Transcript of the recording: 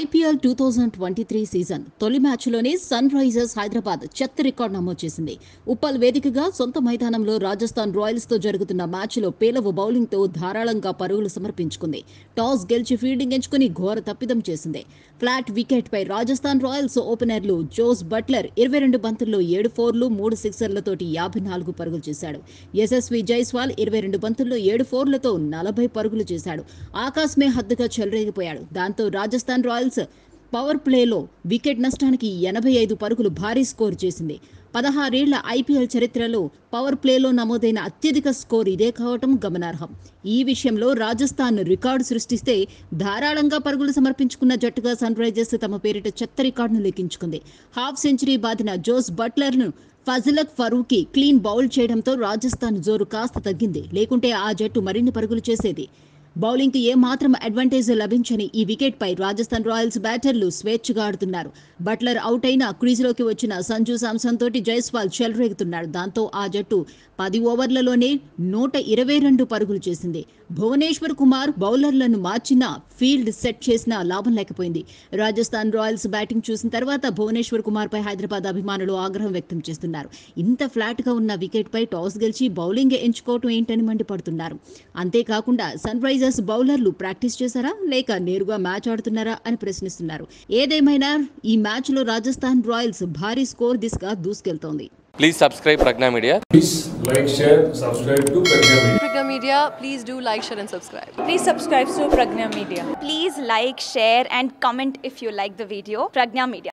IPL two thousand twenty three season తొలి మ్యాచ్లోనే sun Risers Hyderabad చెత్త రికార్డు నమోదు చేసింది ఉప్పల్ వేదికగా సొంత మైదానంలో రాజస్థాన్ రాయల్స్ తో జరుగుతున్న మ్యాచ్లో పేలవ బౌలింగ్తో ధారాళంగా పరుగులు సమర్పించుకుంది టాస్ గెలిచి ఫీల్డింగ్ ఎంచుకుని ఘోర తప్పిదం చేసింది ఫ్లాట్ వికెట్ పై రాజస్థాన్ రాయల్స్ ఓపెనర్లు జోస్ బట్లర్ ఇరవై రెండు బంతుల్లో ఏడు ఫోర్లు మూడు సిక్సర్లతోటి యాభై నాలుగు పరుగులు చేశాడు యశస్వి జైస్వాల్ ఇరవై రెండు బంతుల్లో ఏడు ఫోర్లతో నలభై పరుగులు చేశాడు ఆకాశమే హద్దుగా చెలరేగిపోయాడు దాంతో రాజస్థాన్ రాయల్స్ పవర్ ప్లేలో వికెట్ నష్టానికి ఎనభై ఐదు పరుగులు భారీ స్కోర్ చేసింది పదహారేళ్ల ఐపీఎల్ చరిత్రలో పవర్ ప్లేలో నమోదైన అత్యధిక స్కోర్ ఇదే కావటం గమనార్హం ఈ విషయంలో రాజస్థాన్ రికార్డు సృష్టిస్తే ధారాళంగా పరుగులు సమర్పించుకున్న జట్టుగా సన్ రైజర్స్ తమ పేరిట చెత్త రికార్డును లెక్కించుకుంది హాఫ్ సెంచరీ బాదిన జోస్ బట్లర్ను ఫజలక్ ఫరూకీ క్లీన్ బౌల్ చేయడంతో రాజస్థాన్ జోరు కాస్త తగ్గింది లేకుంటే ఆ జట్టు మరిన్ని పరుగులు చేసేది బౌలింగ్కి ఏ మాత్రం అడ్వాంటేజ్ లభించని ఈ వికెట్పై రాజస్థాన్ రాయల్స్ బ్యాటర్లు స్వేచ్ఛగా ఆడుతున్నారు బట్లర్ అవుట్ అయిన క్రీజులోకి వచ్చిన సంజు సామ్సన్ తోటి జైస్వాల్ చెలరేగుతున్నాడు దాంతో ఆ జట్టు పది ఓవర్లలోనే నూట ఇరవై రెండు పరుగులు చేసింది భువనేశ్వర్ కుమార్ బౌలర్లను మార్చినా ఫీల్డ్ సెట్ చేసినా లాభం లేకపోయింది రాజస్థాన్ రాయల్స్ బ్యాటింగ్ చూసిన తర్వాత భువనేశ్వర్ కుమార్ పై హైదరాబాద్ అభిమానులు ఆగ్రహం వ్యక్తం చేస్తున్నారు ఇంత ఫ్లాట్ గా ఉన్న వికెట్ పై టాస్ గెలిచి బౌలింగ్ ఎంచుకోవటం ఏంటని మండిపడుతున్నారు అంతేకాకుండా సన్ రైజర్స్ బౌలర్లు ప్రాక్టీస్ చేశారా లేక నేరుగా మ్యాచ్ ఆడుతున్నారా అని ప్రశ్నిస్తున్నారు ఏదేమైనా ఈ మ్యాచ్ లో రాజస్థాన్ రాయల్స్ భారీ స్కోర్ దిశగా దూసుకెళ్తోంది Please subscribe Pragna Media. Please like, share, subscribe to Pragya Media. Pragya Media, please do like, share, and subscribe. Please subscribe to Pragna Media. Please like, share, and comment if you like the video. Pragna Media.